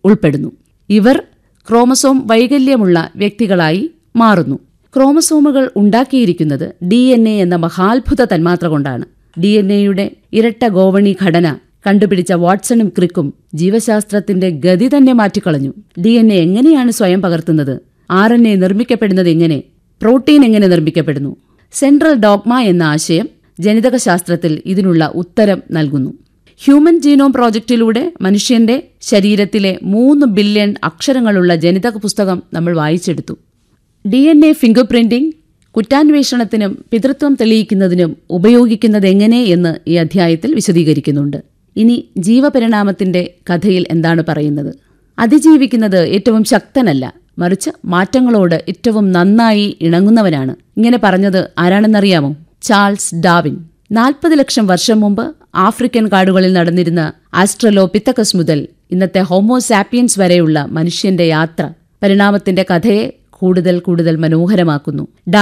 ഉൾപ്പെടുന്നു ഇവർ ക്രോമസോം വൈകല്യമുള്ള വ്യക്തികളായി മാറുന്നു ക്രോമസോമുകൾ ഉണ്ടാക്കിയിരിക്കുന്നത് ഡി എൻ എ എന്ന മഹാത്ഭുത തന്മാത്ര കൊണ്ടാണ് ഡി എൻ എയുടെ ഇരട്ട ഗോവണി ഘടന കണ്ടുപിടിച്ച വാട്സണും ക്രിക്കും ജീവശാസ്ത്രത്തിന്റെ ഗതി തന്നെ മാറ്റിക്കളഞ്ഞു ഡി എൻ എ എങ്ങനെയാണ് സ്വയം പകർത്തുന്നത് ആർ എൻ എ നിർമ്മിക്കപ്പെടുന്നത് എങ്ങനെ പ്രോട്ടീൻ എങ്ങനെ നിർമ്മിക്കപ്പെടുന്നു സെൻട്രൽ ഡോഗ്മ എന്ന ആശയം ജനിതകശാസ്ത്രത്തിൽ ഇതിനുള്ള ഉത്തരം നൽകുന്നു ഹ്യൂമൻ ജീനോം പ്രോജക്റ്റിലൂടെ മനുഷ്യന്റെ ശരീരത്തിലെ മൂന്ന് ബില്യൺ അക്ഷരങ്ങളുള്ള ജനിതക പുസ്തകം നമ്മൾ വായിച്ചെടുത്തു D N A fingerprinting കുറ്റാന്വേഷണത്തിനും പിതൃത്വം തെളിയിക്കുന്നതിനും ഉപയോഗിക്കുന്നത് എങ്ങനെ എന്ന് ഈ അധ്യായത്തിൽ വിശദീകരിക്കുന്നുണ്ട് ഇനി ജീവപരിണാമത്തിന്റെ കഥയിൽ എന്താണ് പറയുന്നത് അതിജീവിക്കുന്നത് ഏറ്റവും ശക്തനല്ല മറിച്ച് മാറ്റങ്ങളോട് ഏറ്റവും നന്നായി ഇണങ്ങുന്നവനാണ് ഇങ്ങനെ പറഞ്ഞത് ആരാണെന്നറിയാമോ ചാൾസ് ഡാവിൻ നാൽപ്പത് ലക്ഷം വർഷം മുമ്പ് ആഫ്രിക്കൻ കാടുകളിൽ നടന്നിരുന്ന ആസ്ട്രലോപിത്തക്കസ് മുതൽ ഇന്നത്തെ ഹോമോസാപ്പിയൻസ് വരെയുള്ള മനുഷ്യന്റെ യാത്ര പരിണാമത്തിന്റെ കഥയെ കൂടുതൽ കൂടുതൽ മനോഹരമാക്കുന്നു